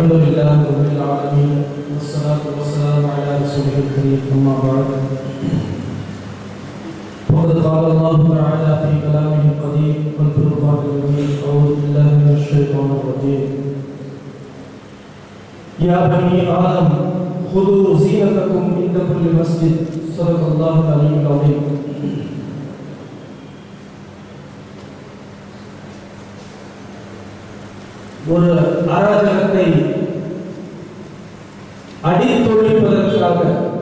الحمد لله رب العالمين والصلاة والسلام على رسوله الكريم أما بعد وقد قال الله تعالى في كلامه القديم والفرقان المبين أعوذ بالله من الشيطان الرجيم يا بني آدم خذوا زينتكم عند كل مسجد صدق الله العلي العظيم ஒரு அராஜகத்தை அடித்தொழிப்பதற்காக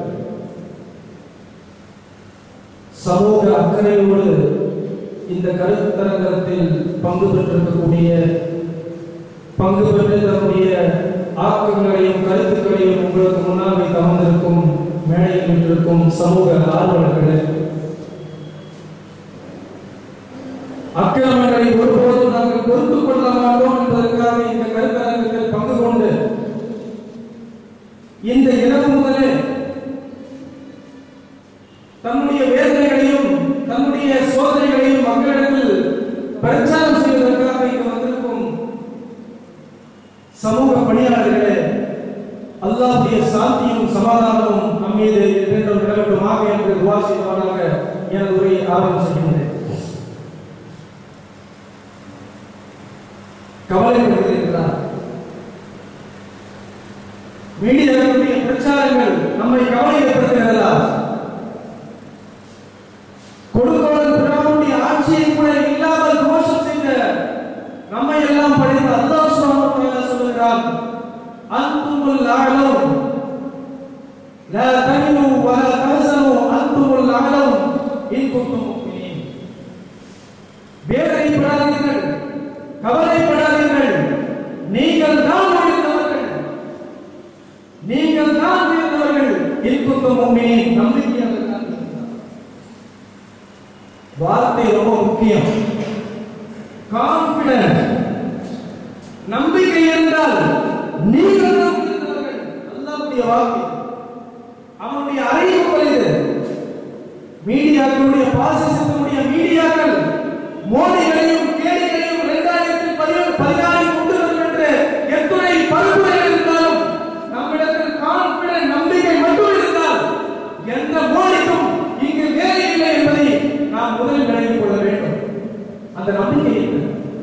சமூக அக்கறையோடு இந்த கருத்தரங்கத்தில் பங்கு பெற்றிருக்கக்கூடிய பங்கு பெற்று தன்னுடைய ஆக்கங்களையும் கருத்துக்களையும் உங்களுக்கு முன்னால் வைத்து அமர்ந்திருக்கும் மேடையில் நின்றிருக்கும் சமூக ஆர்வலர்களே அக்கிரமங்களை ஒருபோதும் நாங்கள் பொறுத்துக் கொள்ள மாட்டோம் என்பதற்காக இந்த கருத்தரங்கத்தில் பங்கு கொண்டு இந்த இரவு முதலே தன்னுடைய வேதனைகளையும் தன்னுடைய சோதனைகளையும் மக்களிடத்தில் பிரச்சாரம் செய்வதற்காக இங்கு வந்திருக்கும் சமூக பணியாளர்களே அல்லாஹ்வுடைய சாந்தியும் சமாதானமும் நம் மீது என்றும் நிலவட்டுமாக என்று துவா செய்வாராக எனது உரையை ஆரம்பம் செய்கின்றேன் கவலைப்படுகிறார் மீடியாவுடைய பிரச்சாரங்கள் நம்மை கவலைப்படுத்துகிறதா கொடுக்கோளன் பிராவுடைய ஆட்சியை கூட இல்லாமல் தோஷம் செய்த நம்மை எல்லாம் படித்த அல்லாஹ் சுப்ஹானஹு வ தஆலா சொல்கிறார் அன்துமுல் அலவும் லா தஹினு வ லா தஹசனு அன்துமுல் அலவும் இன் குன்தும் முஃமினீன் வேதனைப்படாதீர்கள் கவலைப்படாதீர்கள் நீங்கள் தான் உயர்ந்தவர்கள் நீங்கள் தான் உயர்ந்தவர்கள் இன் குன்தும் முஃமினீன் நம்பிக்கையாக தான் இருக்கிறார். வார்த்தை ரொம்ப முக்கியம் கான்பிடன்ட் நம்பிக்கை என்றால் நீங்கள் தான் உயர்ந்தவர்கள் அல்லாஹ்வுடைய வாக்கு அவனுடைய அறிவிப்பு இது மீடியாக்களுடைய பாசிசத்தினுடைய மீடியாக்கள் மோடிகளையும் கேடிகளையும் இரண்டாயிரத்தி பதினொன்று பதினாறில் கொண்டு வரும் என்று எத்துணை பருப்புகள் இருந்தாலும் நம்மிடத்தில் கான்பிடன்ட் நம்பிக்கை மட்டும் இருந்தால் எந்த மோடிக்கும் இங்கு வேலை இல்லை என்பதை நாம் முதலில் விளங்கிக் கொள்ள வேண்டும் அந்த நம்பிக்கை என்ன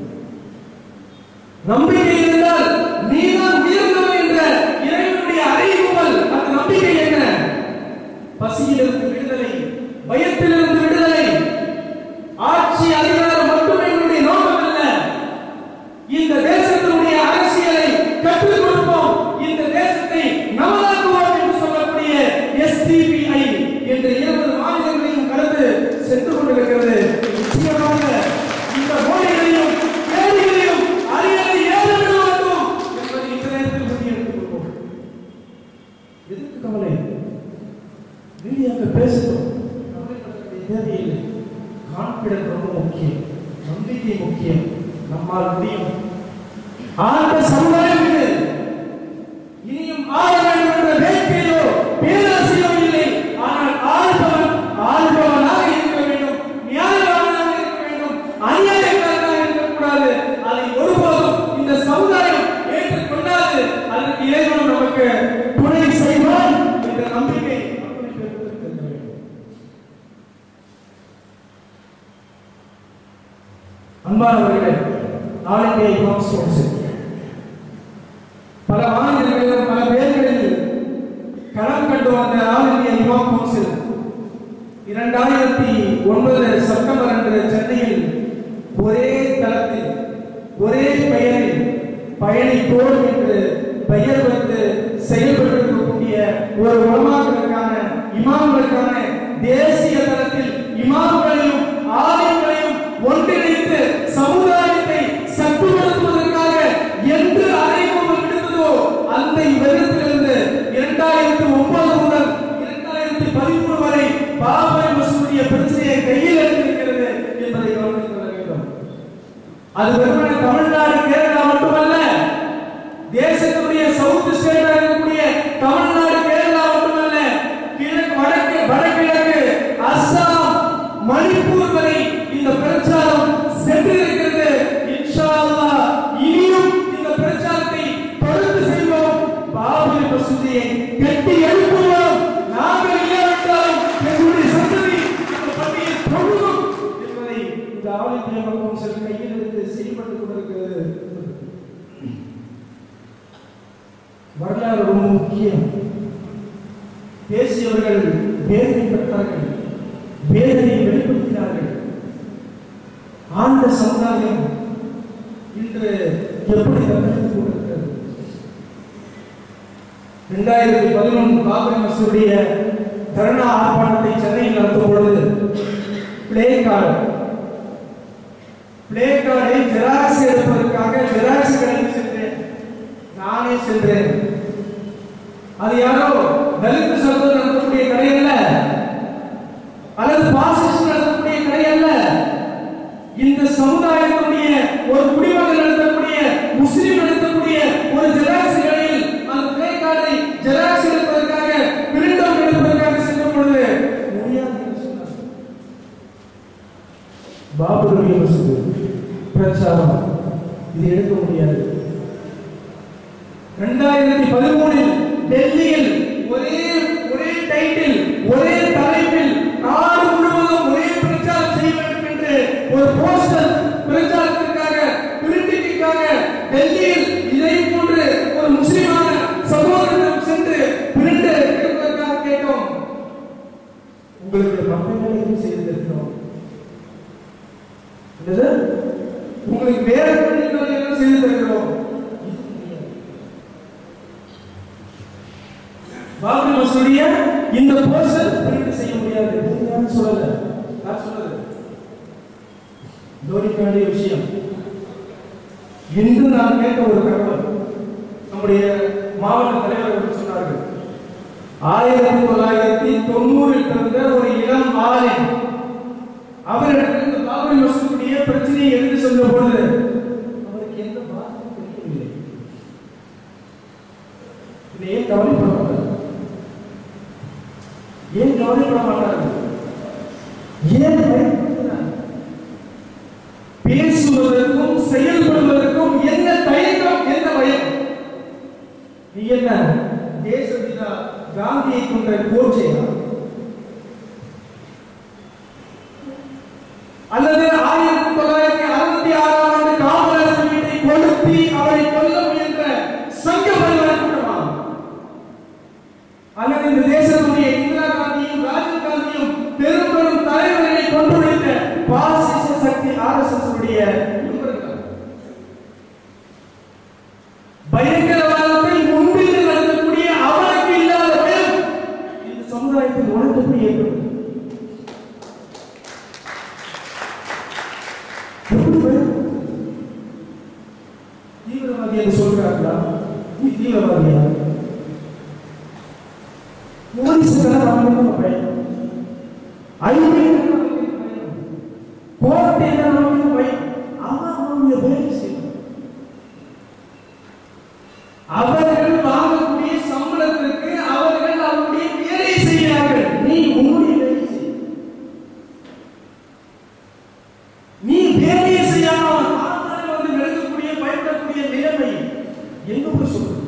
நம்பிக்கை இருந்தால் நீதான் உயர்ந்தவன் என்ற இறைவனுடைய அறிவுகள் அந்த நம்பிக்கை என்ன பசியிலிருந்து விடுதலை பயத்திலிருந்து விடுதலை ஆட்சி அதிகாரம் மட்டுமே என்னுடைய நோக்கம் அல்ல இந்த தேசத்தினுடைய அரசியலை கற்றுக் கொடுப்போம் இந்த தேசத்தை நமதாக்குவோம் என்று சொல்லக்கூடிய எஸ்டிபிஐ என்ற இருபது மாநிலங்களையும் கடந்து சென்று கொண்டிருக்கிறது நிச்சயமாக இந்த மோடிகளையும் கேடிகளையும் அறியலை ஏற விட வேண்டும் என்பதை இந்த நேரத்தில் உறுதி எடுத்துக் கொள்வோம் எதுக்கு கவலை மீடியாக்கள் பேசட்டும் கவலைப்பட வேண்டிய தேவையில்லை கான்பிடன்ட் ரொம்ப முக்கியம் நம்பிக்கை முக்கியம் நம்மால் முடியும் ஆழ்ந்த சமுதாயம் இது இனியும் ஆள வேண்டும் என்ற வேட்கையோ பேராசையோ இல்லை ஆனால் ஆள்பவன் ஆள்பவனாக இருக்க வேண்டும் நியாயவானாக இருக்க வேண்டும் அநியாயக்காரனாக இருக்கக்கூடாது அதை ஒருபோதும் இந்த சமுதாயம் ஏற்றுக்கொண்டாது அதற்கு இறைவன் நமக்கு துணை செய்வான் என்ற நம்பிக்கை அத்தனை பேருக்கு இருக்க வேண்டும் அன்பானவர்களே நாளைக்கே இமாம் கவுன்சில் பல மாநிலங்களிலும் பல பேர்களில் களம் கண்டு வந்த ஆல் இந்திய இமாம் கவுன்சில் இரண்டாயிரத்தி ஒன்பது செப்டம்பர் அன்று சென்னையில் ஒரே தளத்தில் ஒரே பெயரில் பயணிப்போம் என்று பெயர் வைத்து செயல்பட்டிருக்கக்கூடிய ஒரு உலமாக்களுக்கான இமாம்களுக்கான தேசிய தளத்தில் இமாம்களையும் ஆலயங்களையும் ஒன்றிணைத்து சமுதாயத்தை சக்திப்படுத்துவதற்காக என்று அழைப்பு விடுத்ததோ அந்த வருடத்திலிருந்து இரண்டாயிரத்தி ஒன்பது முதல் இரண்டாயிரத்தி பதிமூணு வரை பாபரை மசூதிய பிரச்சனையை கையில் எடுத்திருக்கிறது என்பதை கவனித்துக் கொள்ள வேண்டும் அது வெறுமனே தமிழ்நாடு கேரளா மட்டுமல்ல தேசத்துடைய சவுத் ஸ்டேட்ல இருக்கக்கூடிய தமிழ்நாடு கேரளா மட்டுமல்ல கிழக்கு வடக்கு வடகிழக்கு அஸ்ஸாம் மணிப்பூர் வரை இந்த பிரச்சாரம் சென்றிருக்கிறது இன்ஷா அல்லாஹ் இனியும் இந்த பிரச்சாரத்தை தொடர்ந்து செய்வோம் கட்டி எழுப்புவோம் நாங்கள் இல்லாவிட்டாலும் எங்களுடைய சந்ததி அந்த பள்ளியை தொழுகும் என்பதை இந்த ஆல் இந்தியா கவுன்சில் கையில் எடுத்து செயல்பட்டுக் கொண்டிருக்கிறது வரலாறு ரொம்ப முக்கியம் பேசியவர்கள் வேதனை பெற்றார்கள் வேதனையை வெளிப்படுத்தினார்கள் ஆண்ட சமுதாயம் இன்று எப்படி நடந்து கொண்டிருக்கிறது இரண்டாயிரத்தி பதினொன்று பாபரி மசூடைய தர்ணா ஆர்ப்பாட்டத்தை சென்னையில் நடத்தும் பொழுது பிளே கார்டு பிளே கார்டை ஜெராக்ஸ் எடுப்பதற்காக ஜெராக்ஸ் கடைக்கு சென்றேன் நானே சென்றேன் அது யாரோ தலித் சகோதரர் நடத்தக்கூடிய கடை அல்ல அல்லது பாசிஸ்ட் நடத்தக்கூடிய கடை அல்ல இந்த சமுதாயத்துடைய ஒரு குடிமகன் நடத்தக்கூடிய முஸ்லிம் நடத்தக்கூடிய ஒரு ஜெராக்ஸ் கடையில் அந்த பிளே கார்டை ஜெராக்ஸ் எடுப்பதற்காக பிரிண்ட் அவுட் எடுப்பதற்காக சென்ற பொழுது முடியாது என்று சொன்னார் பாபுருடைய மசூது பிரச்சாரம் இது எடுக்க முடியாது ரெண்டாயிரத்தி பதிமூணில் டெல்லியில் ஒரே ஒரே டைட்டில் ஒரே தலைப்பில் நாடு முழுவதும் ஒரே பிரச்சாரம் செய்ய வேண்டும் என்று ஒரு போஸ்டர் பிரச்சாரத்திற்காக பிரிண்டிங்காக டெல்லியில் இதை போன்று ஒரு முஸ்லிமான சகோதரனிடம் சென்று பிரிண்ட் எடுப்பதற்காக கேட்டோம் உங்களுக்கு மக்கள் எதுவும் செய்திருக்கிறோம் என்னது? உங்களுக்கு வேற என்ன செய்து தருகிறோம் இது முடியாது. பாபரி மசூதிய இந்த போஸ்டர் பிரிண்ட் செய்ய முடியாது இது யாரும் சொல்லல யார் சொன்னது கவனிக்க வேண்டிய விஷயம் இன்று நான் கேட்ட ஒரு தகவல் நம்முடைய மாவட்ட தலைவர் அவர்கள் சொன்னார்கள் ஆயிரத்தி தொள்ளாயிரத்தி தொண்ணூறில் பிறந்த ஒரு இளம் ஆலிம் அவரிடத்தில் இந்த பாபரி மசூதியுடைய பிரச்சனையை எடுத்து சென்ற பொழுது அவருக்கு எந்த பாதிப்பும் தெரியவில்லை இதை ஏன் கவலைப்பட மாட்டார் ஏன் கவலைப்பட மாட்டார்கள் ஏன் பயப்படுகிறார் பேசுவதற்கும் செயல்படுவதற்கும் என்ன தயக்கம் என்ன பயம் நீ என்ன தேசபிதா காந்தியை கொண்ட கோச்சையா அல்லது ஆயிரத்தி தொள்ளாயிரத்தி அறுபத்தி ஆறாம் ஆண்டு காமராஜர் வீட்டை கொளுத்தி அவரை கொல்ல முயன்ற சங்க பரிவார கூட்டமா அல்லது இந்த தேசத்துடைய இந்திரா காந்தியும் ராஜீவ் காந்தியும் பெரும் பெரும் தலைவர்களை கொண்டு வைத்த பாசிச சக்தி ஆர்எஸ்எஸ் உடைய நண்பர்களா? பயங்கரவாதத்தை முன்பிட்டு நடத்தக்கூடிய அவனுக்கு இல்லாத பயம் இந்த சமுதாயத்தில் உனக்கு எப்படி ஏற்படும் எப்படி பயம்? தீவிரவாதி என்று சொல்கிறார்களா நீ தீவிரவாதியா போலீஸுக்கெல்லாம் நமக்கு பயம் ஐபிக்கு நமக்கு பயம் கோர்ட்டு நமக்கு பயம் அவன் அவனுடைய வேலை செய்யணும் அவர்கள் வாங்கக்கூடிய சம்பளத்திற்கு அவர்கள் அவருடைய வேலையை செய்கிறார்கள் நீ உன்னுடைய வேலையை செய் நீ வேலையை செய்யாமல் ஆத்தாலே வந்து நடக்கக்கூடிய பயப்படக்கூடிய நிலைமை எங்க போய் சொல்றது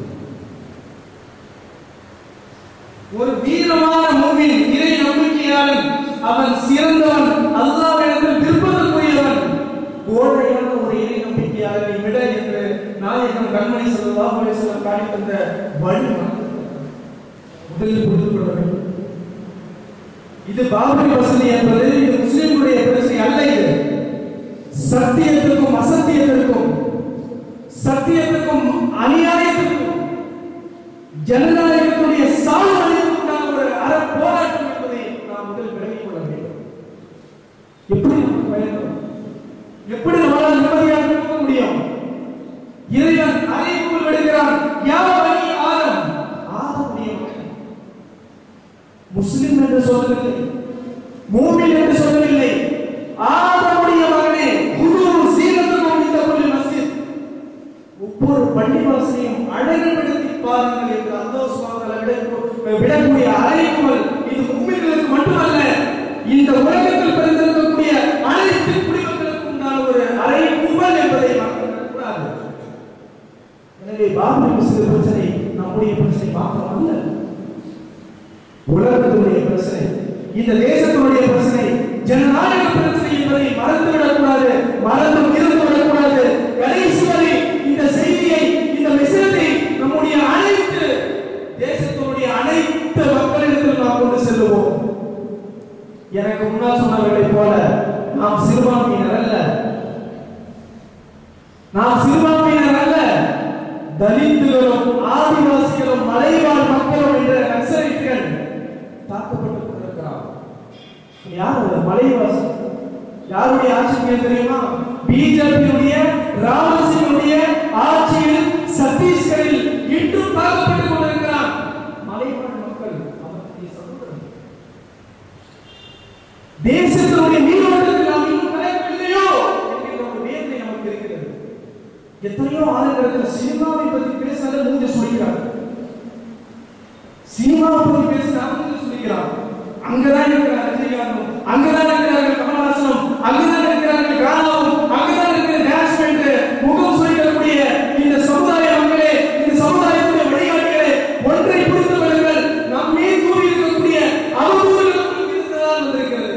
ஒரு வீரமான மூவின் இறை நம்பிக்கையாளன் அவன் சிறந்தவன் அல்லாவிடத்தில் விருப்பத்திற்குரியவன் கோழையான ஒரு இறை நம்பிக்கையாளரை விட என்று நாயகம் கண்மணி ஸல்லல்லாஹு அலைஹி வஸல்லம் காட்டி தந்த வழி முதலில் புரிந்து கொள்ள வேண்டும் இது பாபரி வசதி என்பது இது முஸ்லிம்களுடைய பிரச்சனை அல்ல இது சத்தியத்திற்கும் அசத்தியத்திற்கும் சத்தியத்திற்கும் அநியாயத்திற்கும் ஜனநாயகத்துடைய சால்வழிக்குண்டான ஒரு அற போராட்டம் என்பதை நாம் முதல் விலகிக் கொள்ள வேண்டும் எப்படி நமக்கு பயன்படும் எப்படி நம்மளால் நிம்மதியாக போக முடியும் இறைவன் அறைக்குள் விடுகிறான் யாவனி ஆதம் ஆதமுடைய மகன் முஸ்லிம் என்று சொல்லவில்லை மூமின் என்று சொல்லவில்லை ஆதமுடைய மகனே குரு சீனத்துக்கும் இந்த புள்ளி மஸ்ஜித் ஒவ்வொரு பள்ளிவாசலையும் அழகுபடுத்தி பாருங்கள் என்று அல்லாஹ் சுப்ஹானஹு வ தஆலா விடக்கூடிய அழைப்புகள் இது முஸ்லிம்களுக்கு மட்டுமல்ல இந்த உலகத்தில் பிறந்திருக்கக்கூடிய அனைத்து குடிமக்களுக்கும் உண்டான ஒரு அழைப்புகள் என்பதை மறந்துவிடக் கூடாது எனவே பாபரி மசூதி பிரச்சனை நம்முடைய பிரச்சனை மாத்திரம் அல்ல உலகத்தினுடைய பிரச்சனை இந்த தேசத்தினுடைய பிரச்சனை ஜனநாயக பிரச்சனை என்பதை மறந்து விடக்கூடாது மறந்தும் இருந்து விடக்கூடாது கடைசி வரை இந்த செய்தியை இந்த மெசேஜை நம்முடைய அனைத்து தேசத்தினுடைய அனைத்து மக்களிடத்தில் நாம் கொண்டு செல்லுவோம் எனக்கு முன்னால் சொன்னவர்களைப் போல நாம் சிறுபான்மையினர் அல்ல நாம் சிறுபான்மையினர் அல்ல தலித்துகளும் ஆதிவாசிகளும் மலைவாழ் மக்களும் என்ற நக்சலைட்டுகள் தாக்கப்பட்டு கொண்டிருக்கிறார் யார் அது மலைவாசி யாருடைய ஆட்சி கீழ் தெரியுமா பிஜேபியுடைய ராமசிங்குடைய ஆட்சியில் சத்தீஸ்கரில் இன்றும் தாக்கப்பட்டுக் கொண்டிருக்கிறார் மலைவாழ் மக்கள் அவர்களுடைய சகோதரர்கள் தேசத்தினுடைய நீரோட்டத்தில் நாம் இன்னும் கலையவில்லையோ என்கிற ஒரு வேதனை நமக்கு இருக்கிறது எத்தனையோ ஆளுநர்கள் சினிமாவை பற்றி பேசினாலே மூஞ்சி சுழிக்கிறார் சினிமாவை பற்றி பேசினா மூஞ்சி சுழிக்கிறார் அங்கதான் இருக்கிறார் ரஜினிகாந்தும் அங்கதான் இருக்கிறார்கள் கமலஹாசனும் அங்கதான் இருக்கிறார்கள் காலாவும் அங்கதான் இருக்கிற டான்ஸ்மெண்ட் முகம் சுழிக்கக்கூடிய இந்த சமுதாய மக்களே இந்த சமுதாயத்துடைய வழிகாட்டிகளே ஒன்றை புரிந்து கொள்ளுங்கள் நம் மீது கூறி இருக்கக்கூடிய அவதூறுகள் உங்களுக்கு இருந்ததால் வந்திருக்கிறது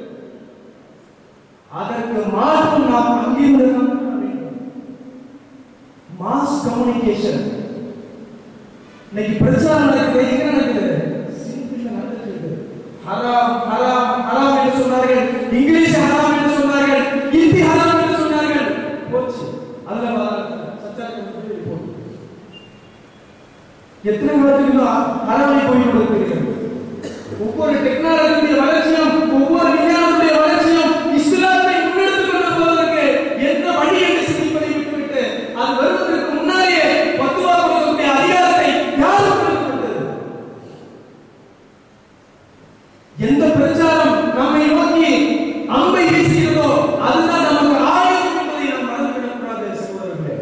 அதற்கு மாற்றம் நாம் அங்கிருந்து தான் பெற வேண்டும் மாஸ் கம்யூனிகேஷன் இன்னைக்கு பிரச்சாரம் நடக்குது எங்க நடக்குது சிம்பிள்ல நடந்துட்டு இருக்கு ஹராம் ஹராம் ஹராம் என்று சொன்னார்கள் இங்கிலீஷ் ஹராம் என்று சொன்னார்கள் ஹிந்தி ஹராம் என்று சொன்னார்கள் போச்சு அதுல சச்சாக்கு போச்சு எத்தனை வருடத்துக்கு ஹராமை போய் கொடுக்கிறது ஒவ்வொரு டெக்னாலஜியுடைய வளர்ச்சியும் ஒவ்வொரு விஞ்ஞானத்துடைய வளர்ச்சியும் இஸ்லாத்தை முன்னெடுத்துக் கொண்டு போவதற்கு எந்த வழி என்று சிந்திப்பதை விட்டுவிட்டு அது வருவதற்கு முன்னாலேயே பத்துவா கொடுக்கக்கூடிய அதிகாரத்தை யார் உங்களுக்கு கொடுத்தது எந்த பிரச்சாரம் நம்மை நோக்கி அம்பை வீசுகிறதோ அதுதான் நமக்கு ஆயுதம் என்பதை நாம் மறந்துவிடக் கூடாது சகோதரர்களே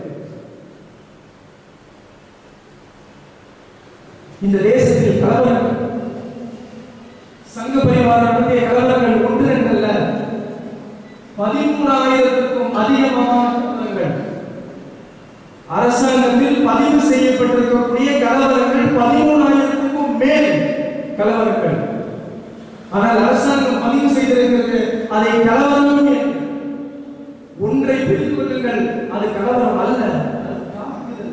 இந்த தேசத்தில் கலவரம் சங்க பரிவாரத்திலே கலவரங்கள் ஒன்று ரெண்டல்ல பதிமூணாயிரத்துக்கும் அதிகமான கலவரங்கள் அரசாங்கத்தில் பதிவு செய்யப்பட்டிருக்கக்கூடிய கலவரங்கள் பதிமூணாயிரத்துக்கும் மேல் கலவரங்கள் ஆனால் அரசாங்கம் பதிவு செய்திருக்கிறது அதை கலவரம் என்று. ஒன்றை புரிந்து கொள்ளுங்கள் அது கலவரம் அல்ல அது தாக்குதல்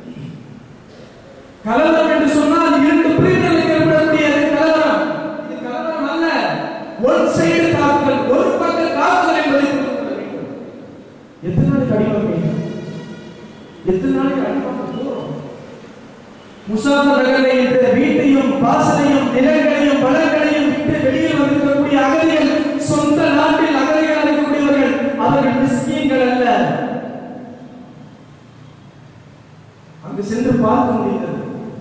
கலவரம் என்று சொன்னால் இரண்டு பிரிவினருக்கு ஏற்படக்கூடிய அது கலவரம் இது கலவரம் அல்ல ஒன் சைடு தாக்குதல் ஒரு பக்க தாக்குதல் என்பதை புரிந்து கொள்ள வேண்டும் எத்தனை நாளைக்கு அடிவாங்க எத்தனை நாளைக்கு அடிவாங்க போறோம் முசாஃபர் நகரை என்ற வீட்டையும் வாசலையும் நிலங்களையும் வளங்களையும் விட்டு வெளியில் வந்திருக்கக்கூடிய அகதிகள் சொந்த நாட்டில் அகதிகளாக இருக்கக்கூடியவர்கள் அவர்கள் மிஸ்கீன்கள் அல்ல அங்கு சென்று பார்க்க முடிந்தது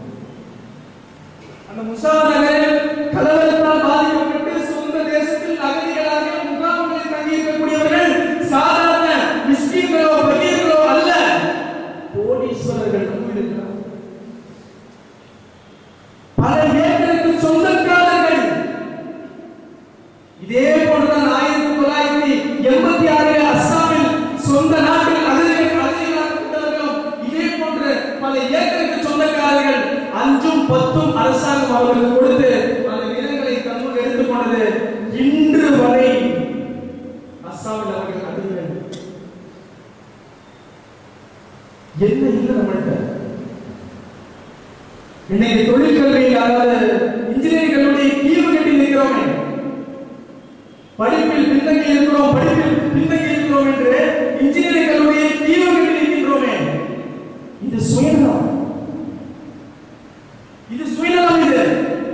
அந்த முசாஃபர் நகரில் கலவரத்தால் பாதிக்கப்பட்டு சொந்த தேசத்தில் அகதிகளாக முகாம்களில் தங்கியிருக்கக்கூடியவர்கள் சாதாரண மிஸ்கீன்களோ பெரியர்களோ அல்ல கோடீஸ்வரர்கள் நம்பியிருக்கிறார்கள் பல ஏக்கருக்கு சொந்தக்காரர்கள் இதே போன்றுதான் ஆயிரத்தி தொள்ளாயிரத்தி எண்பத்தி ஆறில் அஸ்ஸாமில் சொந்த நாட்டில் அகதிகள் அகதிகளாக்கப்பட்டவர்களும் இதே போன்று பல ஏக்கருக்கு சொந்தக்காரர்கள் அஞ்சும் பத்தும் அரசாங்கம் அவர்களுக்கு கொடுத்து அந்த நிலங்களை தன்னுள் எடுத்துக்கொண்டது இன்று வரை அஸ்ஸாமில் அவர்கள் அகதிகள் என்ன இல்லை நம்மள்கிட்ட இன்னைக்கு தொழிற்கல்வியில் அதாவது இன்ஜினியரிங் கல்லூரி கீழ் கட்டி நிற்கிறோமே படிப்பில் பின்தங்கி இருக்கிறோம் படிப்பில் பின்தங்கி இருக்கிறோம் என்று இன்ஜினியரிங் கல்லூரியை கீழ் கட்டி நிற்கின்றோமே இது சுயநலம் இது சுயநலம் இது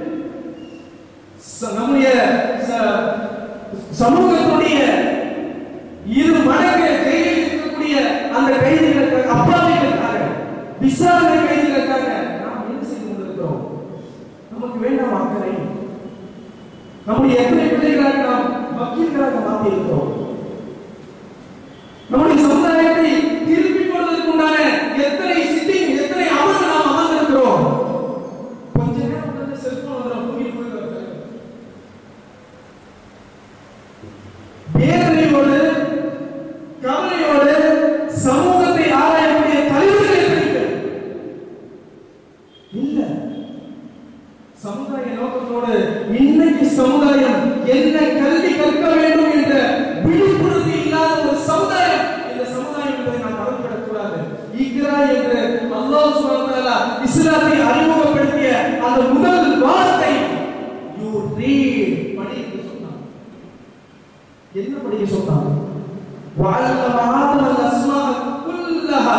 ச- நம்முடைய ச- சமூகத்துடைய இரு மடங்கு கையில் இருக்கக்கூடிய அந்த கைதிகளுக்காக அப்பாவிகளுக்காக விசாரணை கைதிகளுக்காக நாம் என்ன செய்து கொண்டிருக்கிறோம் நமக்கு வேண்டாம் அக்கறை நம்முடைய எத்தனை பிள்ளைகளாக நாம் வக்கீல்களாக மாற்றி இருக்கிறோம் நம்முடைய சமுதாயத்தை திருப்பி போடுவதற்கு உண்டான எத்தனை சிட்டிங் எத்தனை அமர்வு நாம் அமர்ந்திருக்கிறோம் கொஞ்ச நேரம் உட்கார்ந்து செல்போன் வந்துடும் தூங்கி போயிடுவாங்க வேதனையோடு கவலையோடு சமூகத்தை ஆராயக்கூடிய தலைவர்கள் எத்தனை பேர்? இல்ல சமுதாய நோக்கத்தோடு இன்னைக்கு சமுதாயம் என்ன கல்வி கற்க வேண்டும் என்ற விழிப்புணர்வு இல்லாத ஒரு சமுதாயம் இந்த சமுதாயம் என்பதை நாம் மறந்துவிடக் கூடாது இக்ரா என்று அல்லாஹ் சுப்ஹானஹு வ தஆலா இஸ்லாத்தை அறிமுகப்படுத்திய அந்த முதல் வார்த்தை யூ ரீட் படி என்று சொன்னான் என்ன படிக்க சொன்னான் وعلم آدم الأسماء كلها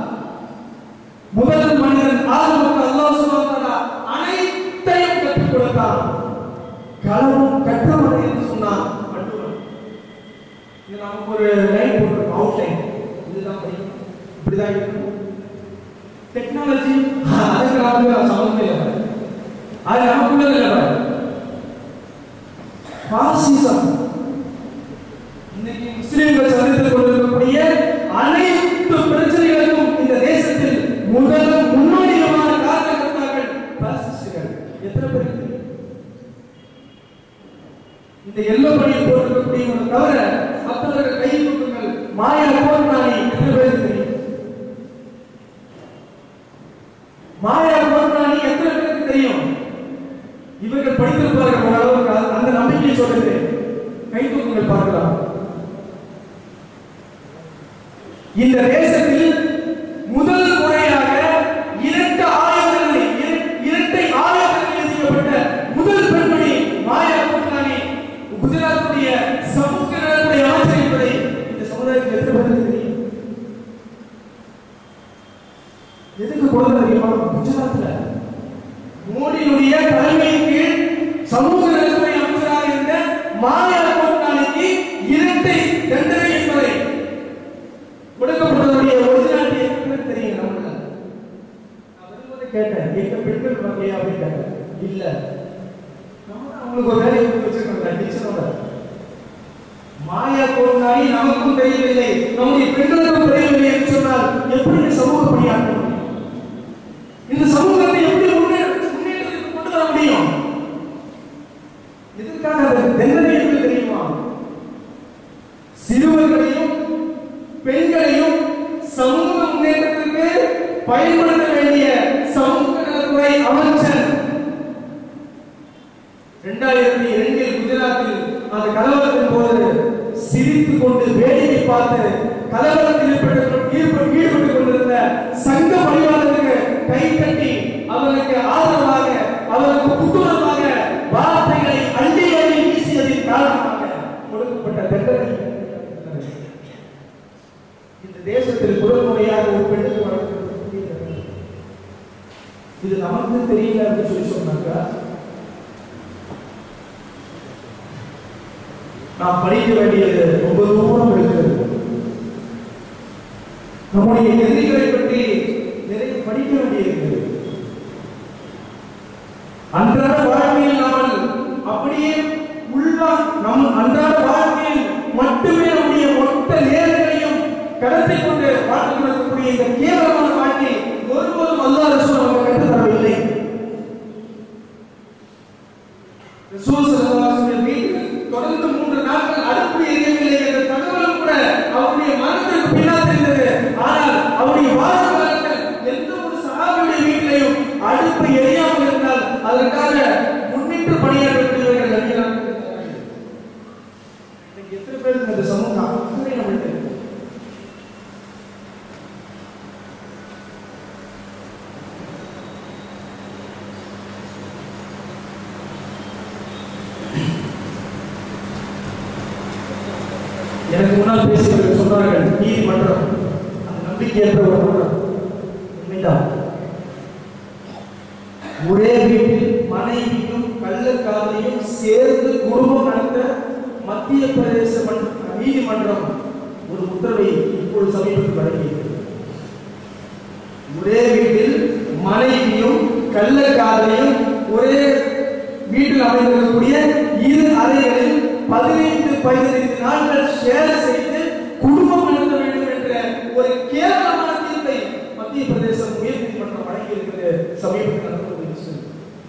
முதல் மனிதன் ஆதமுக்கு அல்லாஹ் சுப்ஹானஹு வ தஆலா அனைத்தையும் கற்றுக் கொடுத்தான் களவும் கற்றவன் என்று சொன்னான் வள்ளுவன் இது நமக்கு ஒரு லைன் போட்டிருக்கோம் அவுட்லைன் இதுதான் படிக்கணும் இப்படிதான் இருக்கணும் டெக்னாலஜி அதுக்கு நமக்கு சம்மந்தமே இல்லை பாரு. அது நமக்குள்ளது இல்லை பாரு. பாசிசம் இன்னைக்கு முஸ்லிம்கள் சந்தித்துக் கொண்டிருக்கக்கூடிய அனைத்து பிரச்சனைகளுக்கும் இந்த தேசத்தில் முதலும் முன்னோடியமான காரணகர்த்தாக்கள் பாசிஸ்டுகள் எத்தனை பேருக்கு தெரியும்? இந்த எல்லோ பணியை போட்டிருக்கக்கூடியவங்க தவிர மற்றவர்கள் கை தூக்குங்கள் மாயா போர்னாணி எத்தனை பேருக்கு தெரியும் மாயா போர்னாணி எத்தனை பேருக்கு தெரியும் இவர்கள் படித்திருப்பார்கள் ஓரளவுக்கு அது- அந்த நம்பிக்கையை சொல்லுகிறேன் கை தூக்குங்கள் பார்க்கலாம் இந்த தேசத்தில் முதல் முறையாக இரண்டு ஆயுதங்களை இர- இரட்டை ஆயுதங்கள் எழுதிக்கப்பட்ட முதல் பெண்மணி மாயா குப்லானி குஜராத்துடைய சமூக நலத்துறை அமைச்சர் என்பதை இந்த சமுதாயத்துக்கு எத்தனை பேருக்கு தெரியும் எதுக்கு கொடுத்த தெரியுமா குஜராத்ல மோடியுடைய தலைமையின் கீழ் சமூக நலத்துறை அமைச்சராக இருந்த மாயா குப்லானிக்கு இரட்டை தண்டனை என்பதை கொடுக்கப்பட்டதுடைய ஒரிஜினாலிட்டி என்னன்னு தெரியும் நமக்கு நான் வரும்போது கேட்டேன் எங்க பெண்கள் வரலையா அப்படின்னு கேட்டேன் இல்ல நம்ம தான் அவங்களுக்கு ஒரு வேலையை கொடுத்து வச்சிருக்கோம் டீச்சரோட மாயா கோர்னாய் நமக்கும் தெரியவில்லை நம்முடைய பெண்களுக்கும் தெரியவில்லை என்று சொன்னால் எப்படி இந்த சமூக பணியாற்ற முடியும் இந்த சமூகத்தை எப்படி முன்னே முன்னேற்றத்துக்கு கொண்டு வர முடியும் எதற்காக அது தண்டனை என்று தெரியுமா சிறுவர்களையும் பெண்களையும் சமூக முன்னேற்றத்திற்கு பயன்படுத்த வேண்டிய சமூக நலத்துறை அமைச்சர் இரண்டாயிரத்தி இரண்டில் குஜராத்தில் அந்த கலவரத்தின் போது சிரித்துக் கொண்டு வேடிக்கை பார்த்து கலவரத்தில் ஈடுபட்டு ஈடுபட்டு ஈடுபட்டுக் கொண்டிருந்த சங்க பணியாளருக்கு கை தட்டி அவர்களுக்கு ஆதரவாக அவருக்கு புத்துணர்வாக வார்த்தைகளை அள்ளி அள்ளி வீசியதின் காரணமாக கொடுக்கப்பட்ட தண்டனை இந்த தேசத்தில் முதல் முறையாக ஒரு பெண்ணுக்கு வழங்கப்பட்ட இது நமக்கு தெரியல அப்படின்னு சொல்லி சொன்னாங்க நாம் படிக்க வேண்டியது ரொம்ப தூரம் இருக்கிறது நம்முடைய எதிரிகளை பற்றி நிறைய படிக்க வேண்டியிருக்கிறது அன்றாட வாழ்க்கையில் நாம் அப்படியே உள்ளா நம் அன்றாட வாழ்க்கையில் மட்டுமே நம்முடைய மொத்த நேரங்களையும் கடத்தி கொண்டு வாழ்ந்து கொண்டிருக்கக்கூடிய இந்த கேவலமான வாழ்க்கை ஒருபோதும் அல்லாஹ் ரசூல் நமக்கு கற்றுத் தரவில்லை ரசூல் ஸல்லல்லாஹு அலைஹி வஸல்லம் வீட்டில் தொடர்ந்து மூன்று நாட்கள் அடுப்பு எரியவில்லை என்ற தகவலும் கூட அவருடைய மனதிற்கு பின்னால் தெரிந்தது ஆனால் அவருடைய வாச காலத்தில் எந்த ஒரு சஹாபியுடைய வீட்டிலையும் அடுப்பு எரியாமல் இருந்தால் அதற்காக முன்னிட்டு பணியாற்றக்கூடியவர்கள் அதிகம் இன்னைக்கு எத்தனை பேருக்கு இந்த சமூகம் அக்கறை நம்மளுக்கு இருக்கு? எனக்கு முன்னால் பேசியவர்கள் சொன்னார்கள் நீதிமன்றம் அந்த நம்பிக்கையற்ற ஒரு மன்றம் உண்மைதான் ஒரே வீட்டில் மனைவியும் கள்ளக்காதலையும் சேர்ந்து குடும்பம் நடத்த மத்திய பிரதேச மன்ற- நீதிமன்றம் ஒரு உத்தரவை இப்பொழுது சமீபத்தில் வழங்கியது ஒரே வீட்டில் மனைவியும் கள்ளக்காதலையும் ஒரே வீட்டில் அமைந்திருக்கக்கூடிய இரு அறைகளில் பதினைந்து பதினைந்து நாட்கள் ஷேர் செய்து குடும்பம் நடத்த வேண்டும் என்ற ஒரு கேவலமான தீர்ப்பை மத்திய பிரதேசம் உயர் நீதிமன்றம் வழங்கியிருக்கிறது சமீபத்தில் நடந்த ஒரு விஷயம்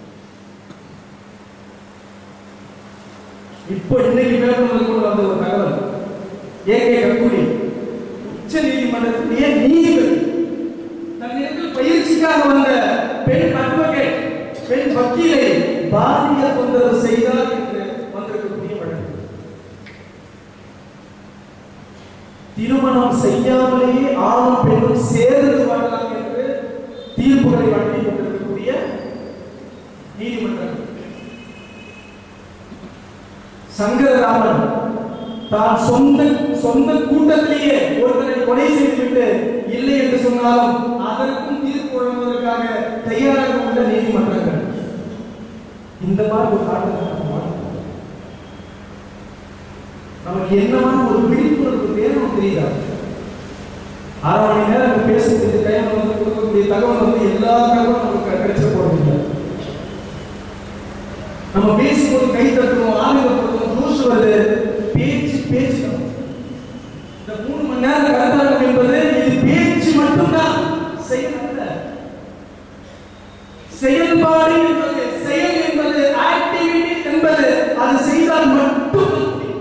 இப்போ இன்னைக்கு மேற்கொண்டு கொண்டு வந்த ஒரு தகவல் ஏகே கக்குடி உச்ச நீதிமன்றத்துடைய நீதிபதி தன்னிடத்தில் பயிற்சிக்காக வந்த பெண் அட்வொகேட் பெண் வக்கீலை பாலியல் தொந்தரவு செய்தார் என்று வந்திருக்கக்கூடிய வழக்கு திருமணம் செய்யாமலேயே ஆணும் பெண்ணும் சேர்ந்து வாழலாம் என்று தீர்ப்புகளை வழங்கி கொண்டிருக்கக்கூடிய நீதிமன்றங்கள் சங்கரராமன் தான் சொந்த சொந்த கூட்டத்திலேயே ஒருவரை கொலை செய்துவிட்டு இல்லை என்று சொன்னாலும் அதற்கும் தீர்ப்பு வழங்குவதற்காக தயாராக உள்ள நீதிமன்றங்கள் இந்த மாதிரி ஒரு காலத்தில் நம்ம வாழ்றோம். நமக்கு என்னமான ஒரு விழிப்புணர்வு வேணும் தெரியுதா அரை மணி நேரம் நம்ம பேசுறது டைம் வந்து கொடுக்கக்கூடிய தகவல் வந்து எல்லா தகவலும் நமக்கு கிடைச்ச போறதில்லை நம்ம பேசும்போது கை தட்டுவோம் ஆனந்தப்படுத்துவோம் ஜூஸ் வருது பேச்சு பேச்சு நம்ம. இந்த மூணு மணி நேரம் கருத்தாக்கம் என்பது இது பேச்சு மட்டும்தான் செயல் அல்ல செயல்பாடு என்பது செயல் என்பது ஆக்டிவிட்டி என்பது அது செய்தால் மட்டும் முடியும்.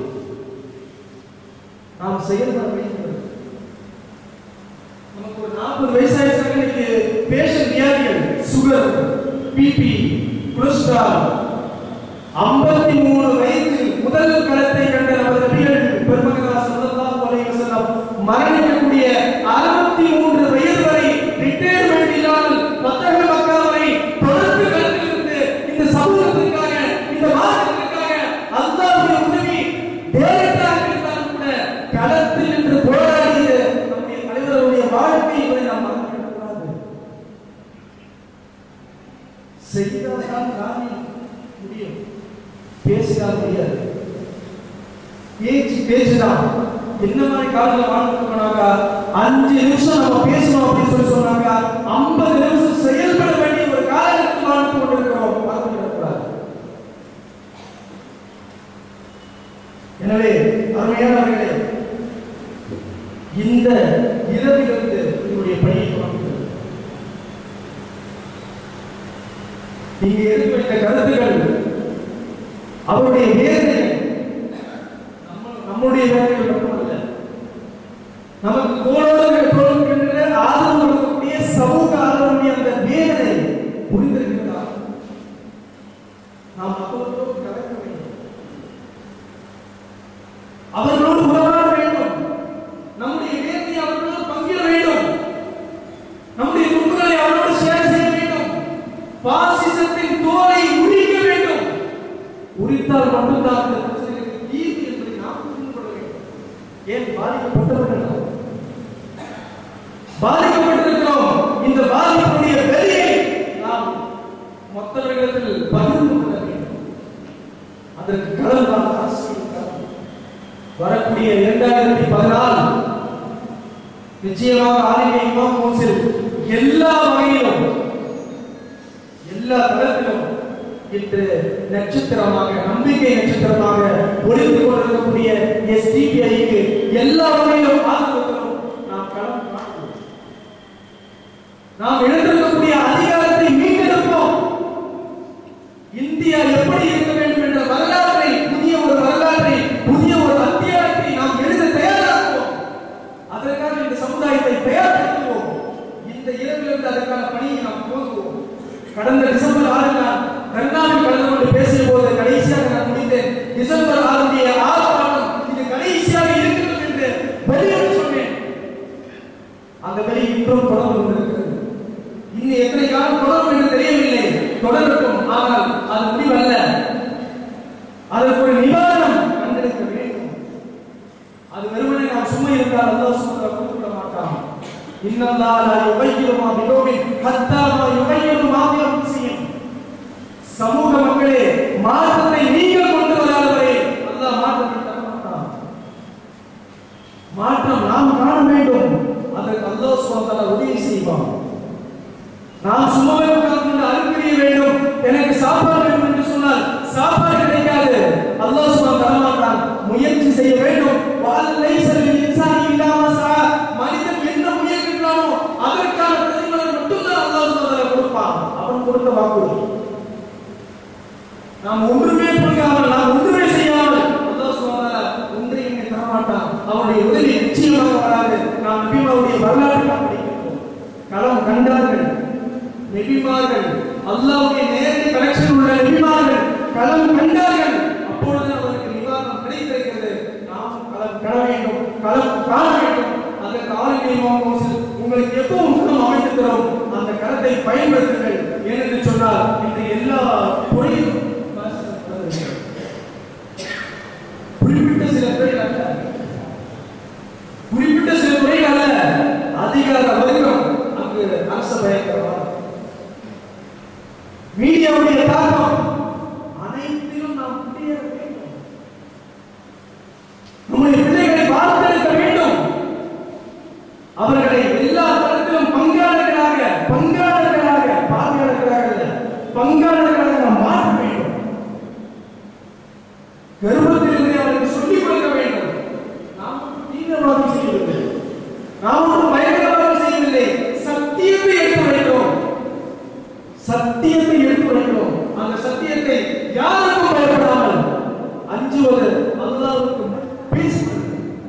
நாம் செயல்பட வேண்டும் நமக்கு ஒரு நாற்பது வயசாயிருச்சாங்க இன்னைக்கு பேஷண்ட் வியாதிகள் சுகர் பிபி கொலஸ்ட்ரால் ஐம்பத்தி மூணு வயதில் முதல் களத்தை கண்ட நமது நபிகள் பெருமகனா ஸல்லல்லாஹு அலைஹி வஸல்லம் மரணிக்கக்கூடிய அறுபத்தி மூன்று வயது வரை ரிட்டையர்மெண்ட் இல்லாமல் பத்தக மக்கா வரை தொடர்ந்து களத்திலிருந்து இந்த சமூகத்திற்காக இந்த மார்க்கத்திற்காக அல்லாஹ்வுடைய உதவி டைரக்டாக இருந்தாலும் கூட களத்தில் நின்று போராடிய நம்முடைய தலைவர்களுடைய வாழ்க்கை என்பதை நாம் மறந்துவிடக்கூடாது செய்தால்தான் காரியம் முடியும் பேசினால் முடியாது பேச்சு பேச்சுதான் என்ன மாதிரி காலத்துல வாழ்ந்துருக்கோம்னாக்கா அஞ்சு நிமிஷம் நம்ம பேசணும் அப்படின்னு சொல்லி சொன்னாங்க ஐம்பது நிமிஷம் செயல்பட வேண்டிய ஒரு காலகட்டத்தில் வாழ்ந்து கொண்டிருக்கிறோம் மறந்துவிடக்கூடாது எனவே அருமையானவர்களே இந்த இரவிலிருந்து உங்களுடைய பணியை தொடங்குகிறது நீங்க எடுத்து வைத்த கருத்துக்கள் அவருடைய வேதனைகள் நம்ம- நம்முடைய வேதனைகள் மட்டுமல்ல நமக்கு தோளோடு தோல்கின்ற ஆதரவு கொடுக்கக்கூடிய சமூக ஆதரவுடைய அந்த வேதனை புரிந்திருக்கிறதா நாம் மக்களோடு கலக்க வேண்டும் அவர்களோடு உறவாட வேண்டும் நம்முடைய வேதனையை அவர்களோடு பங்கிட வேண்டும் நம்முடைய துன்பங்களை அவரோடு ஷேர் செய்ய வேண்டும் பாசிசத்தின் தோலை உரிக்க வேண்டும் உரித்தால் மட்டும்தான் இந்த பிரச்சனைகளுக்கு தீர்வு என்பதை நாம் புரிந்து கொள்ள வேண்டும் ஏன் பாதிக்கப்பட்டவர்கள் நாம். பாதிக்கப்பட்டிருக்கிறோம் இந்த பாதிப்புடைய வெளியை நாம் மற்றவர்களிடத்தில் பகிர்ந்து கொள்ள வேண்டும் அதற்கு கடல் தான் அரசியல் களம். வரக்கூடிய இரண்டாயிரத்தி பதினாலு நிச்சயமாக ஆலிமே இமாம் கவுன்சில் எல்லா வகையிலும் எல்லா தளத்திலும் இன்று நட்சத்திரமாக நம்பிக்கை நட்சத்திரமாக ஒளிந்து கொண்டிருக்கக்கூடிய எஸ்டிபிஐக்கு எல்லா வகையிலும் ஆதரவு நாம் களம் காண்போம் நாம் இழந்திருக்கக்கூடிய அதிகாரத்தை மீட்டெடுப்போம் இந்தியா எப்படி இருக்க வேண்டும் என்ற வரலாற்றை புதிய ஒரு வரலாற்றை புதிய ஒரு அத்தியாயத்தை நாம் எழுத தயாராகுவோம் அதற்காக இந்த சமுதாயத்தை தயார்படுத்துவோம் இந்த இரவிலிருந்து அதற்கான பணியை நாம் துவங்குவோம் கடந்த டிசம்பர் ஆறு நான் கர்நாடக கலந்து கொண்டு பேசிய போது கடைசியாக நான் முடித்தேன் டிசம்பர் ஆறுடைய ஆர்ப்பாட்டம் இது கடைசியாக இருக்கட்டும் என்று வெளியிட்டு சொன்னேன் அந்த வழி இன்றும் தொடர்ந்து கொண்டிருக்கிறது இன்னும் எத்தனை காலம் தொடரும் என்று தெரியவில்லை தொடரட்டும் ஆனால் அது முடிவல்ல அதற்கு ஒரு நிவாரணம் கண்டெடுக்க வேண்டும் அது வெறுமனே நாம் சும்மா இருந்தால் அல்லாஹ் சும்மா கொடுக்க மாட்டான் இன்னல்லாஹ் லா யுகையிரு மா பிகௌமின் ஹத்தா மா யுகையிரு மா பி அன்ஃபுசிஹிம் சமூக மக்களே மாற்றத்தை நீங்கள் கொண்டு வராத வரை அல்லாஹ் மாற்றத்தை தர மாட்டான் மாற்றம் நாம் காண வேண்டும் அதற்கு அல்லாஹ் சுப்ஹானஹு உதவி செய்வான் நாம் சும்மாவே உட்கார்ந்து அனுப்பிய வேண்டும் எனக்கு சாப்பாடு வேண்டும் என்று சொன்னால் சாப்பாடு கிடைக்காது அல்லாஹ் சுப்ஹானஹு தர மாட்டான் முயற்சி செய்ய வேண்டும் வால் லைஸ லில் இன்சானி இல்லா மா சஆ மனிதன் என்ன முயற்சிக்கிறானோ அதற்கான பிரதிபலன் மட்டும்தான் அல்லாஹ் சுப்ஹானஹு கொடுப்பான் அவன் கொடுத்த வாக்குறுதி நாம் ஒன்றுமே புரியாமல் நாம் ஒன்றுமே செய்யாமல் அல்லாஹ் சுப்ஹானஹு ஒன்றையுமே தர மாட்டான் அவனுடைய உதவி நிச்சயமாக வராது நாம் நபிமாவுடைய வரலாற்றை நாம் படிக்கிறோம் களம் கண்டார்கள் நெபிமார்கள் அல்லாஹ்வுடைய நேரடி கனெக்ஷன் உள்ள நபிமார்கள் களம் கண்டார்கள் அப்பொழுது அவருக்கு நிவாரணம் கிடைத்திருக்கிறது நாம் களம் கட வேண்டும் களம் காண வேண்டும் அந்த காலத்தை உங்களுக்கு எப்பவும் குணம் அமைத்து தரும் அந்த களத்தை பயன்படுத்துங்கள் ஏனென்று சொன்னால் இந்த எல்லா துறையிலும் குறிப்பிட்ட சில துறைகள் அல்ல குறிப்பிட்ட சில துறைகள் அல்ல அதிகார வர்க்கம் அங்கு அரச பயங்கரவாதம் மீடியாவுடைய தாக்கம் அனைத்திலும் நாம் குடியேற வேண்டும் நம்முடைய பிள்ளைகளை வார்த்தெடுக்க வேண்டும் அவர்களை எல்லா தரத்திலும் பங்காளர்களாக பங்காளர்களாக பார்வையாளர்களாக அல்ல பங்காளர்களாக நாம் மாற்ற வேண்டும் கர்ப்பத்திலிருந்தே அவருக்கு சொல்லிக் கொடுக்க வேண்டும் நாம் ஒன்றும் தீவிரவாதம் செய்யவில்லை நாம் ஒன்றும் பயங்கரவாதம் செய்யவில்லை சத்தியத்தை எடுத்து வைக்கிறோம் சத்தியத்தை எடுத்து வைக்கிறோம் அந்த சத்தியத்தை யாருக்கும் பயப்படாமல் அஞ்சுவது அல்லாஹ்வுக்கு பேசுவது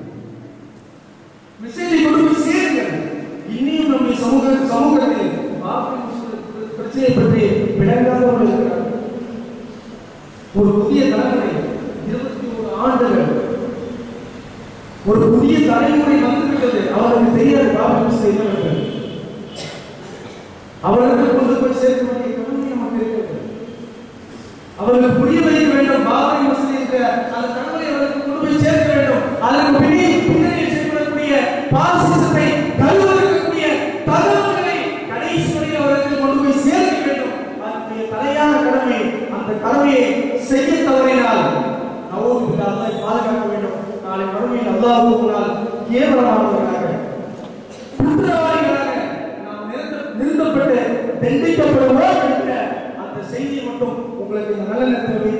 மெசேஜை கொண்டு போய் சேருங்கள் இன்னும் நம்முடைய சமூக சமூகத்தில் பாபர் முஸ்லிம் பிரச்சனையை பற்றி விளங்காதவர்கள் இருக்கிறார்கள் ஒரு புதிய தலைமுறை இருபத்தி ஒரு ஆண்டுகள் ஒரு புதிய தலைமுறை வந்துவிட்டது அவருக்கு தெரியாது பாபர் முஸ்லிம் என்னவென்று அவர்களுக்கு கொண்டு போய் சேர்க்க வேண்டிய கடமை நமக்கு இருக்கிறது அவர்களுக்கு புரிய வைக்க வேண்டும் பாபரி மசூதி என்ற அந்த கடவுளை அவர்களுக்கு கொண்டு போய் சேர்க்க வேண்டும் அதற்கு பின்னே பின்னணியில் செயல்படக்கூடிய பாசிசத்தை கருவறுக்கக்கூடிய தகவல்களை கடைசி வரையில் அவர்களுக்கு கொண்டு போய் சேர்க்க வேண்டும் அதனுடைய தலையான கடமை அந்த கடமையை செய்ய தவறினால் நவோது அல்லாஹ் பாதுகாக்க வேண்டும் நாளை மறுமையில் அல்லாஹ் முன்னால் கேவலமானவர்களாக குற்றவாளிகளாக நாம் நிறுத்த- நிறுத்தப்பட்டு தண்டிக்கப்படுவோம் என்ற அந்த செய்தியை மட்டும் உங்களுக்கு இந்த நல்ல நேரத்தில் வைத்து